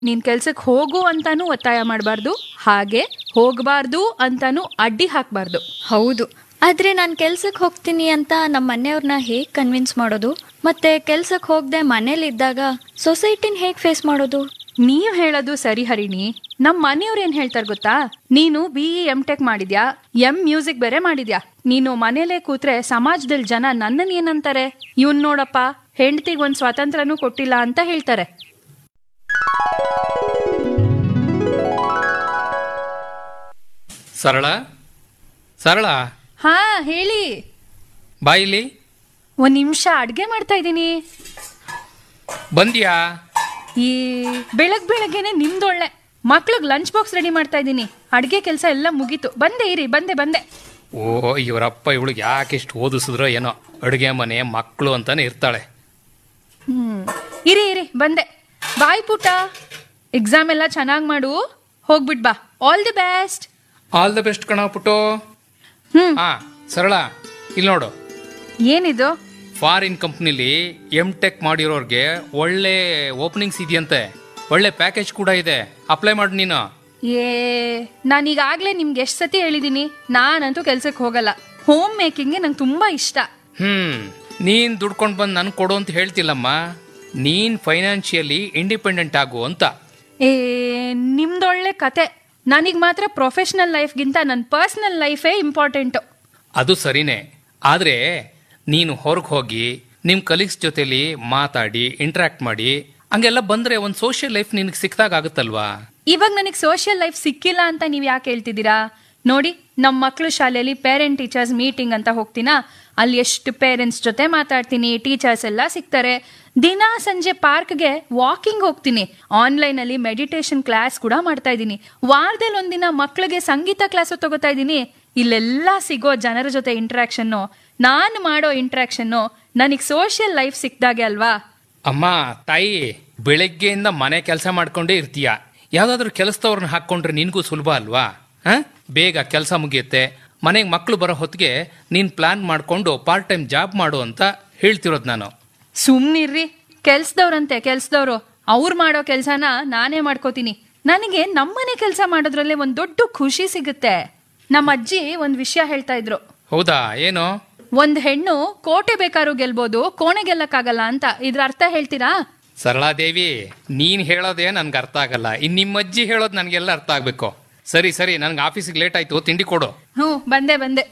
ನೀನ್ ಕೆಲ್ಸಕ್ಕೆ ಹೋಗು ಅಂತಾನೂ ಒತ್ತಾಯ ಮಾಡಬಾರ್ದು ಹಾಗೆ ಹೋಗಬಾರ್ದು ಅಂತಾನೂ ಅಡ್ಡಿ ಹಾಕಬಾರ್ದು ಹೌದು ಆದ್ರೆ ನಾನು ಕೆಲ್ಸಕ್ಕೆ ಹೋಗ್ತೀನಿ ಅಂತ ನಮ್ಮ ಮನೆಯವ್ರನ್ನ ಹೇಗೆ ಕನ್ವಿನ್ಸ್ ಮಾಡೋದು ಮತ್ತೆ ಕೆಲ್ಸಕ್ಕೆ ಹೋಗದೆ ಮನೇಲಿ ಇದ್ದಾಗ ಸೊಸೈಟಿನ ಹೇಗೆ ಫೇಸ್ ಮಾಡೋದು ನೀವ್ ಹೇಳೋದು ಸರಿ ಹರಿಣಿ ನಮ್ ಮನೆಯವ್ರು ಏನ್ ಹೇಳ್ತಾರೆ ಗೊತ್ತಾ ನೀನು ಬಿ ಇ ಎಂ ಟೆಕ್ ಮಾಡಿದ್ಯಾ ಎಂ ಮ್ಯೂಸಿಕ್ ಬೇರೆ ಮಾಡಿದ್ಯಾ ನೀನು ಮನೇಲೆ ಕೂತ್ರೆ ಸಮಾಜದಲ್ಲಿ ಜನ ನನ್ನನ್ ಏನಂತಾರೆ ಇವನ್ ನೋಡಪ್ಪ ಹೆಂಡತಿಗೆ ಒಂದ್ ಸ್ವಾತಂತ್ರ್ಯನೂ ಕೊಟ್ಟಿಲ್ಲ ಅಂತ ಹೇಳ್ತಾರೆ ಸರಳ ಸರಳ ಹಾ ಹೇಳಿ ಬಾಯಿಲಿ ಒಂದ್ ನಿಮಿಷ ಅಡ್ಗೆ ಮಾಡ್ತಾ ಇದ್ದೀನಿ ಬಂದ್ಯಾ ಈ ಬೆಳಗ್ ಬೆಳಗ್ಗೆನೆ ನಿಮ್ದೊಳ್ಳೆ ಮಕ್ಳಿಗೆ ಲಂಚ್ ಬಾಕ್ಸ್ ರೆಡಿ ಮಾಡ್ತಾ ಇದ್ದೀನಿ ಅಡ್ಗೆ ಕೆಲಸ ಎಲ್ಲ ಮುಗೀತು ಬಂದೆ ಇರಿ ಬಂದೆ ಬಂದೆ ಓ ಇವರಪ್ಪ ಇವಳಿಗೆ ಯಾಕೆ ಇಷ್ಟು ಓದಿಸಿದ್ರೋ ಏನೋ ಅಡುಗೆ ಮನೆ ಮಕ್ಕಳು ಅಂತಾನೆ ಇರ್ತಾಳೆ ಹ್ಮ್ ಇರಿ ಇರಿ ಬಂದೆ ಬಾಯ್ ಪುಟ ಎಕ್ಸಾಮ್ ಎಲ್ಲ ಚೆನ್ನಾಗಿ ಮಾಡು ಹೋಗ್ಬಿಟ್ ಬಾ all the best all the best ಕಣ ಪುಟ್ಟು ಹ್ಮ್ ಹಾ ಸರಳ ಇಲ್ಲಿ ನೋಡು ಏನಿದು ಫಾರಿನ್ ಕಂಪ್ನಿಲಿ ಎಂ ಟೆಕ್ ಮಾಡಿರೋರ್ಗೆ ಒಳ್ಳೆ ಓಪನಿಂಗ್ಸ್ ಇದೆಯಂತೆ ಒಳ್ಳೆ ಪ್ಯಾಕೇಜ್ ಕೂಡ ಇದೆ ಅಪ್ಲೈ ಮಾಡು ನೀನು ಏ ನಾನೀಗಾಗ್ಲೇ ನಿಮ್ಗೆ ಎಷ್ಟು ಸತಿ ಹೇಳಿದ್ದೀನಿ ನಾನಂತೂ ಕೆಲ್ಸಕ್ಕೆ ಹೋಗಲ್ಲ ಹೋಮ್ ಮೇಕಿಂಗ್ಗೆ ನಂಗೆ ತುಂಬಾ ಇಷ್ಟ ಹ್ಮ್ ನೀನ್ ದುಡ್ಕೊಂಡು ಬಂದು ನನ್ಗೆ ಕೊಡು ಅಂತ ಹೇಳ್ತಿಲ್ಲಮ್ಮ ನೀನ್ ಫೈನಾನ್ಷಿಯಲಿ ಇಂಡಿಪೆಂಡೆಂಟ್ ಆಗು ಅಂತ ಏ ನಿಮ್ದೊಳ್ಳೆ ಕತೆ ನನಗೆ ಮಾತ್ರ ಪ್ರೊಫೆಷನಲ್ ಲೈಫ್ಗಿಂತ ನನ್ನ ಪರ್ಸನಲ್ ಲೈಫೇ ಇಂಪಾರ್ಟೆಂಟು ಅದು ಸರಿನೇ ಆದ್ರೆ ನೀನು ಹೊರಗೆ ಹೋಗಿ ನಿಮ್ ಕಲೀಗ್ಸ್ ಜೊತೆಲಿ ಮಾತಾಡಿ ಇಂಟ್ರಾಕ್ಟ್ ಮಾಡಿ ಹಂಗೆಲ್ಲ ಬಂದ್ರೆ ಒಂದು ಸೋಷಿಯಲ್ ಲೈಫ್ ನಿನಗೆ ಸಿಕ್ದಾಗ ಆಗುತ್ತಲ್ವಾ ಇವಾಗ ನನಗೆ ಸೋಷಿಯಲ್ ಲೈಫ್ ಸಿಕ್ಕಿಲ್ಲ ಅಂತ ನೀವು ಯಾಕೆ ಹೇಳ್ತಿದ್ದೀರಾ ನೋಡಿ ನಮ್ಮ ಮಕ್ಕಳು ಶಾಲೆಯಲ್ಲಿ ಪೇರೆಂಟ್ ಟೀಚರ್ಸ್ ಮೀಟಿಂಗ್ ಅಂತ ಹೋಗ್ತೀನಾ ಅಲ್ಲಿ ಎಷ್ಟು ಪೇರೆಂಟ್ಸ್ ಜೊತೆ ಮಾತಾಡ್ತೀನಿ ಟೀಚರ್ಸ್ ಎಲ್ಲ ಸಿಗ್ತಾರೆ ದಿನ ಸಂಜೆ ಪಾರ್ಕ್ಗೆ ವಾಕಿಂಗ್ ಹೋಗ್ತೀನಿ ಆನ್ಲೈನ್ ಅಲ್ಲಿ ಮೆಡಿಟೇಷನ್ ಕ್ಲಾಸ್ ಕೂಡ ಮಾಡ್ತಾ ಇದ್ದೀನಿ ವಾರದಲ್ಲಿ ಒಂದಿನ ಮಕ್ಕಳಿಗೆ ಸಂಗೀತ ಕ್ಲಾಸು ತಗೋತಾ ಇದ್ದೀನಿ ಇಲ್ಲೆಲ್ಲ ಸಿಗೋ ಜನರ ಜೊತೆ ಇಂಟ್ರಾಕ್ಷನ್ನು ನಾನು ಮಾಡೋ ಇಂಟ್ರಾಕ್ಷನ್ನು ನನಗೆ ಸೋಷಿಯಲ್ ಲೈಫ್ ಸಿಕ್ದಾಗೆ ಅಲ್ವಾ ಅಮ್ಮ ತಾಯಿ ಬೆಳಗ್ಗೆಯಿಂದ ಮನೆ ಕೆಲಸ ಮಾಡ್ಕೊಂಡೇ ಇರ್ತೀಯ ಯಾವ್ದಾದ್ರು ಕೆಲಸದವ್ರನ್ನ ಹಾಕೊಂಡ್ರೆ ನಿನ್ಗೂ ಸುಲಭ ಅಲ್ವಾ ಹ ಬೇಗ ಕೆಲಸ ಮುಗಿಯುತ್ತೆ ಮನೆಗೆ ಮಕ್ಕಳು ಬರೋ ಹೊತ್ತಿಗೆ ನೀನ್ ಪ್ಲಾನ್ ಮಾಡ್ಕೊಂಡು ಪಾರ್ಟ್ ಟೈಮ್ ಜಾಬ್ ಮಾಡು ಅಂತ ಹೇಳ್ತಿರೋದು ನಾನು ಸುಮ್ನಿರ್ರಿ ಕೆಲ್ಸದವ್ರಂತೆ ಕೆಲ್ಸದವ್ರು ಅವ್ರು ಮಾಡೋ ಕೆಲ್ಸನ ನಾನೇ ಮಾಡ್ಕೋತೀನಿ ನನಗೆ ನಮ್ಮನೆ ಕೆಲಸ ಮಾಡೋದ್ರಲ್ಲೇ ಒಂದ್ ದೊಡ್ಡ ಖುಷಿ ಸಿಗುತ್ತೆ ನಮ್ಮ ಅಜ್ಜಿ ಒಂದ್ ವಿಷಯ ಹೇಳ್ತಾ ಇದ್ರು ಹೌದಾ ಏನು ಒಂದ್ ಹೆಣ್ಣು ಕೋಟೆ ಬೇಕಾದ್ರೂ ಗೆಲ್ಬೋದು ಕೋಣೆ ಗೆಲ್ಲಕ್ಕಾಗಲ್ಲ ಅಂತ ಇದ್ರ ಅರ್ಥ ಹೇಳ್ತೀರಾ ಸರಳಾದೇವಿ ನೀನ್ ಹೇಳೋದೇ ನನ್ಗೆ ಅರ್ಥ ಆಗಲ್ಲ ಇನ್ ನಿಮ್ಮ ಅಜ್ಜಿ ಹೇಳೋದು ನನಗೆಲ್ಲ ಅರ್ಥ ಆಗ್ಬೇಕು ಸರಿ ಸರಿ ನನ್ಗೆ ಆಫೀಸಿಗೆ ಲೇಟ್ ಆಯ್ತು ತಿಂಡಿ ಕೊಡು ಹ್ಞೂ ಬಂದೆ ಬಂದೆ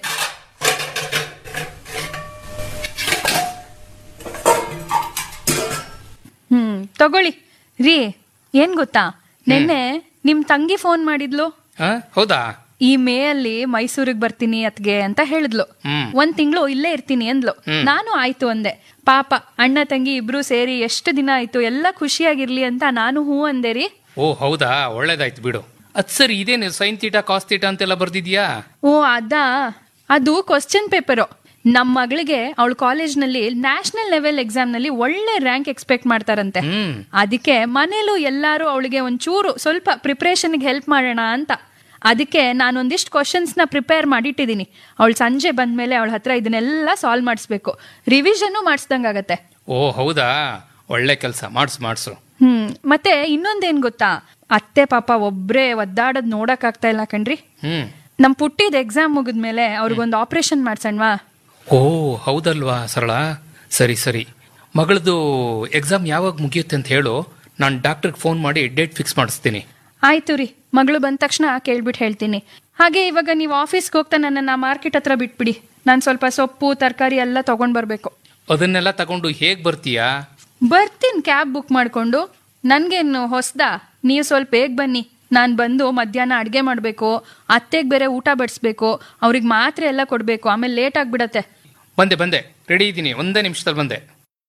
ಹ್ಮ್ ತಗೊಳ್ಳಿ ರೀ ಏನ್ ಗೊತ್ತಾ ನಿನ್ನೆ ನಿಮ್ ತಂಗಿ ಫೋನ್ ಮಾಡಿದ್ಲು ಆ, ಹೌದಾ ಈ ಮೇ ಅಲ್ಲಿ ಮೈಸೂರಿಗೆ ಬರ್ತೀನಿ ಅತ್ಗೆ ಅಂತ ಹೇಳಿದ್ಲು ಹ್ಮ್. ಒಂದ್ ತಿಂಗಳು ಇಲ್ಲೇ ಇರ್ತೀನಿ ಅಂದ್ಲು ನಾನು ಆಯ್ತು ಅಂದೆ ಪಾಪ ಅಣ್ಣ ತಂಗಿ ಇಬ್ರು ಸೇರಿ ಎಷ್ಟು ದಿನ ಆಯ್ತು ಎಲ್ಲ ಖುಷಿಯಾಗಿರ್ಲಿ ಅಂತ ನಾನು ಹೂ ಅಂದೆ ರೀ ಓ ಹೌದಾ ಒಳ್ಳೇದಾಯ್ತು ಬಿಡು ಅದ್ ಸರಿ ಇದೇನು ಸೈನ್ ತೀಟಾ ಕಾಸ್ ತೀಟಾ ಅಂತೆಲ್ಲ ಬರ್ದಿದ್ಯಾ ಓ ಅದಾ ಅದು ಕ್ವಶನ್ ಪೇಪರು ನಮ್ಮ ಮಗಳಿಗೆ ಅವಳ ಕಾಲೇಜ್ನಲ್ಲಿ ನ್ಯಾಷನಲ್ ಲೆವೆಲ್ ಎಕ್ಸಾಮ್ ನಲ್ಲಿ ಒಳ್ಳೆ ರ್ಯಾಂಕ್ ಎಕ್ಸ್ಪೆಕ್ಟ್ ಮಾಡ್ತಾರಂತೆ ಹ್ಮ್ ಅದಕ್ಕೆ ಮನೇಲೂ ಎಲ್ಲಾರು ಅವಳಿಗೆ ಒಂಚೂರು ಸ್ವಲ್ಪ ಪ್ರಿಪ್ರೇಷನ್ಗೆ ಹೆಲ್ಪ್ ಮಾಡೋಣ ಅಂತ ಅದಕ್ಕೆ ನಾನೊಂದಿಷ್ಟು ಕ್ವಶನ್ಸ್ನ ಪ್ರಿಪೇರ್ ಮಾಡಿಟ್ಟಿದ್ದೀನಿ ಅವಳು ಸಂಜೆ ಬಂದ್ಮೇಲೆ ಅವಳ ಹತ್ರ ಇದನ್ನೆಲ್ಲ ಸಾಲ್ವ್ ಮಾಡಿಸ್ಬೇಕು ರಿವಿಷನ್ನು ಮಾಡಿಸ್ದಂಗಾಗತ್ತೆ ಓ ಹೌದಾ ಒಳ್ಳೆ ಕೆಲಸ ಮಾಡ್ಸು ಮಾಡ್ಸು ಹ್ಮ್ ಮತ್ತೆ ಇನ್ನೊಂದೇನ್ ಗೊತ್ತಾ ಅತ್ತೆ ಪಾಪ ಒಬ್ರೇ ಒದ್ದಾಡೋದ್ ನೋಡಕ್ ಆಗ್ತಾ ಇಲ್ಲ ಕಣ್ರಿ ಹ್ಮ್ ನಮ್ ಪುಟ್ಟಿದ ಎಕ್ಸಾಮ್ ಮುಗಿದ್ಮೇಲೆ ಅವ್ರಿಗೊಂದು ಆಪರೇಷನ್ ಮಾಡ್ಸಣ್ವಾ ಓ ಹೌದಲ್ವಾ ಸರಳ ಸರಿ ಸರಿ ಮಗಳದು ಎಕ್ಸಾಮ್ ಯಾವಾಗ ಮುಗಿಯುತ್ತೆ ಅಂತ ಹೇಳು ನಾನು ಡಾಕ್ಟರ್ಗೆ ಫೋನ್ ಮಾಡಿ ಡೇಟ್ ಫಿಕ್ಸ್ ಮಾಡಿಸ್ತೀನಿ ಆಯ್ತು ರೀ ಮಗಳು ಬಂದ ತಕ್ಷಣ ಕೇಳ್ಬಿಟ್ಟು ಹೇಳ್ತೀನಿ ಹಾಗೆ ಇವಾಗ ನೀವು ಆಫೀಸ್ಗೆ ಹೋಗ್ತಾ ನನ್ನನ್ನು ಮಾರ್ಕೆಟ್ ಹತ್ರ ಬಿಟ್ಬಿಡಿ ನಾನು ಸ್ವಲ್ಪ ಸೊಪ್ಪು ತರಕಾರಿ ಎಲ್ಲ ತಗೊಂಡ್ ಬರ್ಬೇಕು ಅದನ್ನೆಲ್ಲ ತಗೊಂಡು ಹೇಗ್ ಬರ್ತೀಯಾ ಬರ್ತೀನಿ ಕ್ಯಾಬ್ ಬುಕ್ ಮಾಡ್ಕೊಂಡು ನನ್ಗೇನು ಹೊಸ್ದಾ ನೀವು ಸ್ವಲ್ಪ ಬೇಗ ಬನ್ನಿ ನಾನು ಬಂದು ಮಧ್ಯಾಹ್ನ ಅಡುಗೆ ಮಾಡಬೇಕು ಅತ್ತೆಗೆ ಬೇರೆ ಊಟ ಬಡಿಸ್ಬೇಕು ಅವ್ರಿಗೆ ಮಾತ್ರೆ ಎಲ್ಲ ಕೊಡಬೇಕು ಆಮೇಲೆ ಲೇಟ್ ಆಗಿಬಿಡತ್ತೆ ಬಂದೆ ಬಂದೆ ರೆಡಿ ಇದ್ದೀನಿ ಒಂದೇ ನಿಮಿಷದಲ್ಲಿ ಬಂದೆ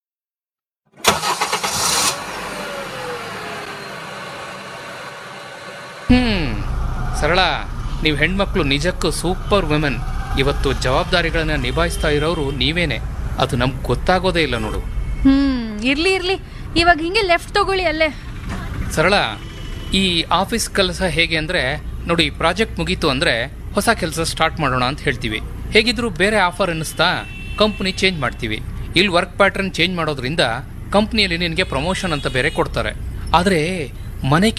ಹ್ಮ್ ಸರಳ ನೀವು ಹೆಣ್ಮಕ್ಳು ನಿಜಕ್ಕೂ ಸೂಪರ್ ವುಮೆನ್ ಇವತ್ತು ಜವಾಬ್ದಾರಿಗಳನ್ನ ನಿಭಾಯಿಸ್ತಾ ಇರೋರು ನೀವೇನೆ ಅದು ನಮ್ಗೆ ಗೊತ್ತಾಗೋದೇ ಇಲ್ಲ ನೋಡು ಹ್ಮ್ ಇರ್ಲಿ ಇರ್ಲಿ ಇವಾಗ ಹಿಂಗೆ ಲೆಫ್ಟ್ ತಗೊಳ್ಳಿ ಅಲ್ಲೇ ಸರಳ ಈ ಆಫೀಸ್ ಕೆಲಸ ಹೇಗೆ ಅಂದರೆ ನೋಡಿ ಪ್ರಾಜೆಕ್ಟ್ ಮುಗೀತು ಅಂದರೆ ಹೊಸ ಕೆಲಸ ಸ್ಟಾರ್ಟ್ ಮಾಡೋಣ ಅಂತ ಹೇಳ್ತೀವಿ ಹೇಗಿದ್ರು ಬೇರೆ ಆಫರ್ ಅನ್ನಿಸ್ತಾ ಕಂಪ್ನಿ ಚೇಂಜ್ ಮಾಡ್ತೀವಿ ಇಲ್ಲಿ ವರ್ಕ್ ಪ್ಯಾಟರ್ನ್ ಚೇಂಜ್ ಮಾಡೋದ್ರಿಂದ ಕಂಪ್ನಿಯಲ್ಲಿ ನಿನಗೆ ಪ್ರಮೋಷನ್ ಅಂತ ಬೇರೆ ಕೊಡ್ತಾರೆ ಆದರೆ ಮನೆ